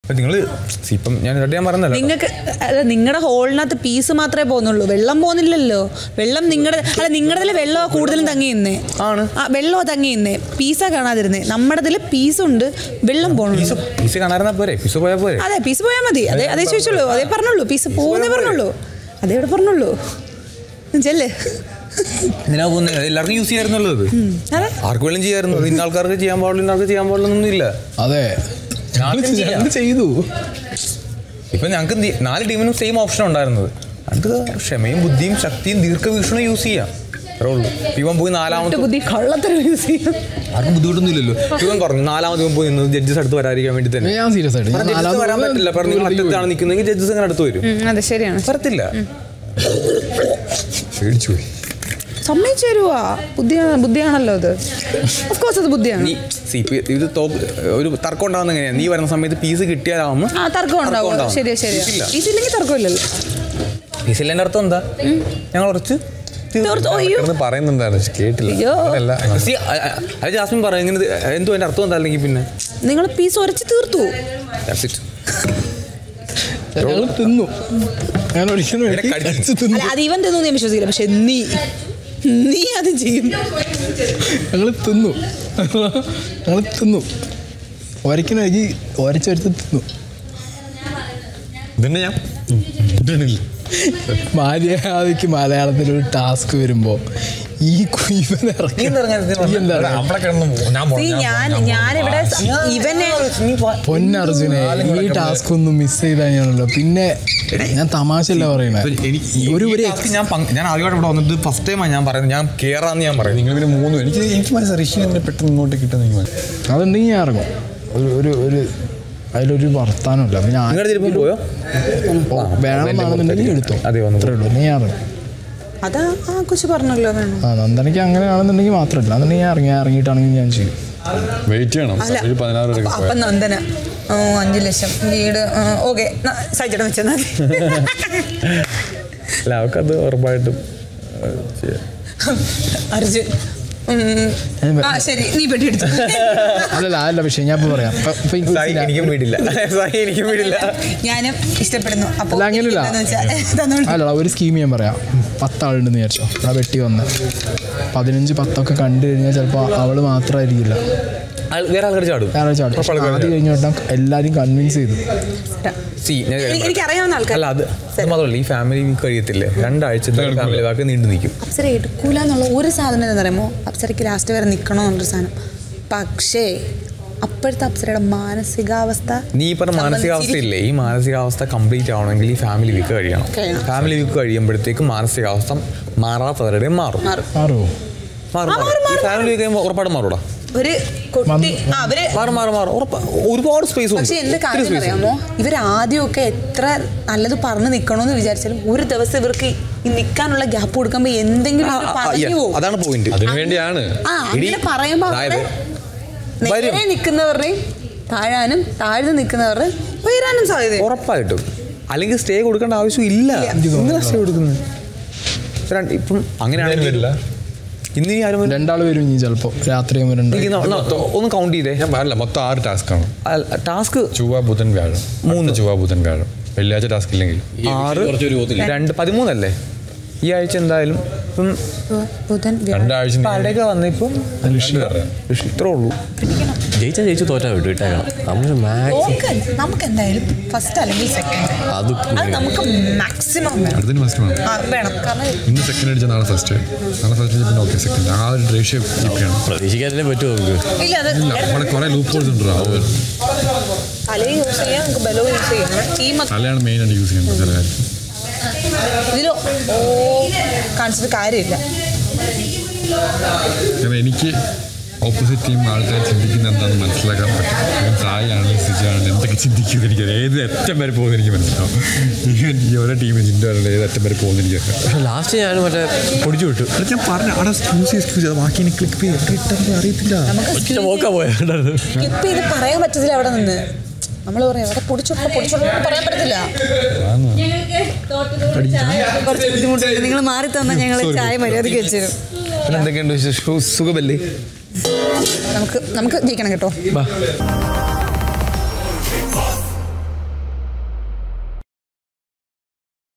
നിങ്ങൾ ഇപ്പം ഞാൻ ഇരട്ടി ഞാൻ പറഞ്ഞല്ലോ നിങ്ങൾക്ക് അല്ല നിങ്ങളുടെ ഹോളിനകത്ത് പീസ് മാത്രമേ പോകുന്നുള്ളൂ വെള്ളം പോകുന്നില്ലല്ലോ വെള്ളം നിങ്ങളുടെ അല്ല നിങ്ങളുടെ വെള്ളമാ കൂടുതലും തങ്ങി നിന്നേ ആണ്. ആ വെള്ളമാ തങ്ങി നിന്നേ പീസാ കാണാതിരുന്നേ നമ്മുടെ ഇതിൽ പീസുണ്ട് വെള്ളം പീസ് പോകണുള്ളൂ പീസ് കാണാറുന്നാ പോരെ പീസ് പോയാൽ പോരെ അതെ പീസ് പോയാൽ മതി അതെ അതേ ചോദിച്ചുള്ളൂ അതേ പറഞ്ഞുള്ളൂ പീസ് പോകുന്നേ പറഞ്ഞുള്ളൂ അതേ ഇവിടെ പറഞ്ഞുള്ളൂ ചെല്ലേ എന്തിനാ പോകുന്നത് എല്ലാവർക്കും യൂസ് ചെയ്യാറുന്നുള്ളൂ അത് അതെ ആർക്ക് വേണം ചെയ്യാറുന്നു അത് ഇന്ന ആൾക്കാർക്ക് ചെയ്യാൻ പാടില്ല ഇന്ന ആൾക്ക് ചെയ്യാൻ പാടില്ല ഇല്ല അതെ ഞങ്ങൾക്ക് ചെയ്യാം. ഞങ്ങൾ ചെയ്തു ഇപ്പൊ ഞങ്ങൾക്ക് എന്ത് ചെയ്യ- നാല് ടീമിനും സെയിം ഓപ്ഷൻ ഉണ്ടായിരുന്നത് ഞങ്ങൾക്ക് ക്ഷമയും ബുദ്ധിയും ശക്തിയും ദീർഘവീക്ഷണവും യൂസ് ചെയ്യാം അത്രേ ഉള്ളൂ ഇവൻ പോയി നാലാമത്തെ ബുദ്ധി കള്ളത്തരം യൂസ് ചെയ്യും ആർക്കും ബുദ്ധിമുട്ടൊന്നുമില്ലല്ലോ ഇവൻ പറഞ്ഞു നാലാമത് ഇവൻ പോയി നിന്നത് ജഡ്ജസ് അടുത്ത് വരാതിരിക്കാൻ വേണ്ടി തന്നെ ഞാൻ സീരിയസ് ആയിട്ട് ഞാൻ ജഡ്ജസ് നാലാമത് വരാൻ പറ്റില്ല പറഞ്ഞു നിങ്ങൾ അറ്റത്താണ് നിൽക്കുന്നതെങ്കിൽ ജഡ്ജസ് അങ്ങനെ അടുത്ത് വരും ഉം, അതെ ശരിയാണ് വരത്തില്ല പേടിച്ചു പോയി സമ്മതിച്ചു തരുവാ ബുദ്ധിയാണ് ബുദ്ധിയാണല്ലോ അത് ഓഫ് കോഴ്സ് അത് ബുദ്ധിയാണ് നീ സി പി ഇത് തോക്ക് ഒരു തർക്കം ഉണ്ടാവുന്ന എങ്ങനെയാ നീ വരുന്ന സമയത്ത് പീസ് കിട്ടിയാലാവുമ്പോ ആ തർക്കം ഉണ്ടാവും ഉണ്ടാവും. ശരിയാ ശരിയാ പീസില്ല. പീസില്ലെങ്കിൽ തർക്കമില്ലല്ലോ പീസില്ലേ അർത്ഥം എന്താ ഞങ്ങൾ കുറച്ച് തീർത്ത് അയ്യോ കിടന്ന് പറയുന്നുണ്ടായിരുന്നു പക്ഷെ കേട്ടില്ല അയ്യോ അതല്ല See, അ- അ- അത് ജാസ്മിൻ പറയും ഇങ്ങനെ എന്തോ അതിന്റെ അർത്ഥം എന്താ അല്ലെങ്കിൽ പിന്നെ നിങ്ങൾ പീസ് ഉരച്ച് തീർത്തു That's it. ഞങ്ങൾ തിന്നു ഞാൻ ഒരിക്കലും ഇവിടെ കടി- കഴിച്ച് തിന്നു അല്ല അത് ഇവൻ തിന്നു ഞാൻ വിശ്വസിക്കില്ല പക്ഷെ നീ നീ അത് ചെയ്യും ഞങ്ങൾ തിന്നു ഞങ്ങൾ തിന്നു ഒരക്കിന് ഒരക്കി ഒരച്ചൊരുത്ത് തിന്നു ഇതന്നെ ഞാൻ ഇതന്നില്ല മര്യാദയ്ക്ക് മലയാളത്തിൽ ഒരു ടാസ്ക് വരുമ്പോ ഈ കുയിവൻ നീ ഇറക്കി എന്താ പറഞ്ഞത്? നീ എന്താ ഇവിടെ അവിടെ കിടന്ന് ഞാൻ See, പോണം, ഞാൻ പോണം, ഞാനിവിടെ ഇവനെ നീ പോ- പൊന്നർജുനെ ഈ ടാസ്ക് ഒന്ന് മിസ് ചെയ്താൽ ഞാനല്ലോ പിന്നെ ഞാൻ തമാശല്ല പറയണേ എനിക്ക് ഒരു ഈ ഒരു task ഞാൻ പങ്ക്- ഞാൻ ആദ്യമായിട്ട് ഇവിടെ വന്നിട്ട് ഫസ്റ്റ് ടൈമാണ് ഞാൻ പറയുന്നത് ഞാൻ കേറാന്ന് ഞാൻ പറയുന്നത് നിങ്ങൾ പിന്നെ മൂന്ന് എനിക്ക് എനിക്ക് മനസ്സിലായി ഋഷി എന്നെ പെട്ടെന്ന് ഇങ്ങോട്ട് കിട്ടുന്ന എനിക്ക് മനസ്സിലായി അതുണ്ടെങ്കിൽ ഞാൻ ഇറങ്ങും ഒരു ഒരു ഒരു അതിലൊരു വർത്താനമില്ല അപ്പൊ ഞാൻ നിങ്ങളുടെ ചിലപ്പോൾ പോയോ വേണമെന്നാണെന്നുണ്ടെങ്കിൽ എടുത്തോ അതെ, വന്നു. അത്രേ ഉള്ളൂ നീ ഞാൻ ഇറങ്ങും അതാ ആ കൊച്ചു പറഞ്ഞല്ലോ വേണം ആ നന്ദനയ്ക്ക് അങ്ങനെയാണെന്നുണ്ടെങ്കിൽ മാത്രമല്ല അതുണ്ടെങ്കിൽ ഞാൻ ഇറങ്ങി ഞാൻ ഇറങ്ങിയിട്ടാണെങ്കിൽ ഞാൻ ചെയ്യും വെയിറ്റ് ചെയ്യണം അല്ല ഒരു പതിനാറ് വരെ അപ്പൊ- അപ്പൊ നന്ദന ഓ അഞ്ചു ലക്ഷം വീട് ഓക്കെ സൈച്ചേട്ടൻ വെച്ചാൽ മതി അല്ല അവർക്കത് ഉറപ്പായിട്ടും ഏഹ്, ചെയ്യാം. അർജുൻ ഉം. ആ ശരി നീ പെട്ടി എടുത്തു അല്ലല്ല അതല്ല വിഷയം ഞാൻ ഇപ്പൊ പറയാം ഇപ്പൊ- ഇപ്പൊ ഈ സായി കൊച്ചിനെ- എനിക്കും വീടില്ല സായി എനിക്കും വീടില്ല ഞാനും ഇഷ്ടപ്പെടുന്നു അപ്പൊ അല്ല അങ്ങനെയല്ല തന്നോളൂ. അല്ല ഒരു സ്കീം ഞാൻ പറയാം പത്താളുണ്ടെന്ന് വിചാരിച്ചോ ആ വെട്ടി വന്ന് പതിനഞ്ച് പത്തൊക്കെ കണ്ടു കഴിഞ്ഞാൽ ചിലപ്പോൾ അവള് മാത്രമായിരിക്കില്ല ആൾ- വേറെ ആൾക്കാർ ചാടും വേറെ ചാടും ആദ്യം കഴിഞ്ഞ വട്ടം എല്ലാവരും കൺവിൻസ് ചെയ്തു സി ഞാൻ എനിക്ക് എനിക്കറിയാവുന്ന ആൾക്കാർ അല്ല അത് അത് മാത്രമല്ല ഈ ഫാമിലി വീക്ക് കഴിയത്തില്ലേ രണ്ടാഴ്ചത്തെ ഫാമിലി വാക്ക് നീണ്ടു നിൽക്കും അപ്സര എടുക്കൂല എന്നുള്ള ഒരു സാധനം എന്താ പറയുമ്പോൾ അപ്സരയ്ക്ക് ലാസ്റ്റ് വരെ നിൽക്കണം എന്നുള്ളൊരു സാധനം പക്ഷേ അപ്പോഴത്തെ അപ്സരയുടെ മാനസികാവസ്ഥ നീ ഈ പറഞ്ഞ മാനസികാവസ്ഥ ഇല്ലേ ഈ മാനസികാവസ്ഥ കംപ്ലീറ്റ് ആവണമെങ്കിൽ ഈ ഫാമിലി വീക്ക് കഴിയണം കഴിയണം. ഫാമിലി വീക്ക് കഴിയുമ്പോഴത്തേക്ക് മാനസികാവസ്ഥ മാറാത്തവരുടെയും മാറും മാറും മാറുമോ മാറും മാറും. ഈ ഫാമിലി വീക്ക് കഴിയുമ്പോൾ ഉറപ്പായിട്ടും മാറൂടാ ഒരു കുട്ടി ആ, അവര് മാറും മാറും മാറും ഉറപ്പാ ഒരുപാട് സ്പേസ് ഉണ്ട് പക്ഷെ എന്ത് ഒത്തിരി കാര്യം space ഉണ്ട്. അറിയാമോ ഇവർ ആദ്യമൊക്കെ എത്ര നല്ലത് പറഞ്ഞു നിൽക്കണമെന്ന് വിചാരിച്ചാലും ഒരു ദിവസം ഇവർക്ക് ഈ നിൽക്കാനുള്ള ഗ്യാപ്പ് കൊടുക്കുമ്പോൾ എന്തെങ്കിലും ആ, ഇവര് ആ, പറഞ്ഞു yeah, പോകും അതാണ് പോയിന്റ് അതിനു വേണ്ടിയാണ് ആ അങ്ങനെ എടി, പറയുമ്പോൾ അതായത് നേരെ വരും. നിൽക്കുന്നവരുടെയും താഴാനും താഴ്ന്നു നിൽക്കുന്നവരുടെ ഉയരാനും സാധ്യത ഉറപ്പായിട്ടും അല്ലെങ്കിൽ സ്റ്റേ കൊടുക്കേണ്ട ആവശ്യം ഇല്ല എന്തിനാ സ്റ്റേ കൊടുക്കുന്നത് രണ്ട്- ഇപ്പം അങ്ങനെയാണെങ്കിൽ വരില്ല ഇന്ന് ഇനി ആരും രണ്ടാൾ വരും ഇനി ചിലപ്പോൾ രാത്രി ആകുമ്പോൾ രണ്ട് എനിക്ക് ന- ന- ഒന്ന് കൗണ്ട് ചെയ്തേ ഞാൻ പറഞ്ഞില്ല മൊത്തം ആറ് ടാസ്ക് ആണ് ടാസ്ക് ചൊവ്വ ബുധൻ വ്യാഴം മൂന്ന് ചൊവ്വ ബുധൻ വ്യാഴം വെള്ളിയാഴ്ച ടാസ്ക് ഇല്ലെങ്കിൽ ആറ് രണ്ട് പതിമൂന്നല്ലേ ഈ ആഴ്ച എന്തായാലും ഇപ്പം ബുധൻ രണ്ടാഴ്ച ഇപ്പം ആരുടെയൊക്കെ വന്നിപ്പം ഋഷി ഋഷി ഇത്രേ ഉള്ളൂ ജയിച്ചാൽ ജയിച്ചു തോറ്റാ വിട്ടു ഇട്ടേക്കണം നമ്മൾ മാക്സ് നോക്ക് നമുക്ക് എന്തായാലും ഫസ്റ്റ് അല്ലെങ്കിൽ സെക്കൻഡ് അത് അത് നമുക്ക് മാക്സിമം വേണം അടുത്തിന് ഫസ്റ്റ് വേണം ആ, വേണം കാരണം ഇന്ന് സെക്കൻഡ് അടിച്ചാൽ നാളെ ഫസ്റ്റ് നാളെ ഫസ്റ്റ് അടിച്ചാൽ പിന്നെ ഓക്കെ സെക്കൻഡ് ആ ഒരു റേഷ്യോ കീപ്പ് ചെയ്യണം പ്രതീക്ഷിക്കാനല്ലേ പറ്റുമോ നമുക്ക് ഇല്ല അത് ഇല്ല അവിടെ കുറേ ലൂപ്പ് ഹോൾസ് ഉണ്ട് അത് തലയും യൂസ് ചെയ്യാം നമുക്ക് ബലവും യൂസ് ചെയ്യാം ടീം തലയാണ് മെയിൻ ആയിട്ട് യൂസ് ചെയ്യുന്നത് ചില കാര്യം ഇതിൽ ഓ കാണിച്ചിട്ട് കാര്യമില്ല കാരണം എനിക്ക് ഓപ്പോസിറ്റ് ടീം ആൾക്കാർ ചിന്തിക്കുന്ന എന്താണെന്ന് മനസ്സിലാക്കാൻ പറ്റും ഇവൻ സായിയാണ് സിജാണ് എന്തൊക്കെ ചിന്തിക്കുമെന്ന് എനിക്കറിയാം ഏത് അറ്റം വരെ പോകുന്ന എനിക്ക് മനസ്സിലാവും ഈവൻ ഈ ഓരോ ടീമിൽ നിൻ്റെ ഏത് അറ്റം വരെ പോകുന്ന എനിക്കറിയാം പക്ഷെ ലാസ്റ്റ് ഞാൻ മറ്റേ പൊടിച്ചു വിട്ടു അത് ഞാൻ പറഞ്ഞു അവിടെ സ്ക്യൂസ് എക്സ്ക്യൂസ് ചെയ്ത് ബാക്കി എനിക്ക് ക്ലിക്ക് ചെയ്ത് ഇട്ടെന്ന് അറിയത്തില്ല നമുക്ക് ഒറ്റ പോക്കാ പോയാണ്ടായിരുന്നു ക്ലിപ്പ് ചെയ്ത് പറയാൻ പറ്റത്തില്ല അവിടെ നിന്ന് നമ്മൾ പറയാം അവിടെ പൊടിച്ചോട്ട് പൊടിച്ചോട്ട് പറയാൻ പറ്റത്തില്ല കുറച്ച് ബുദ്ധിമുട്ടുണ്ട് നിങ്ങൾ മാറി തന്നാൽ ഞങ്ങൾ ചായ മര്യാദയ്ക്ക് വെച്ചുതരും പിന്നെ എന്തൊക്കെയുണ്ട് വിശേഷം? സുഖമല്ലേ നമുക്ക് നമുക്ക് ജയിക്കണം കേട്ടോ ബാ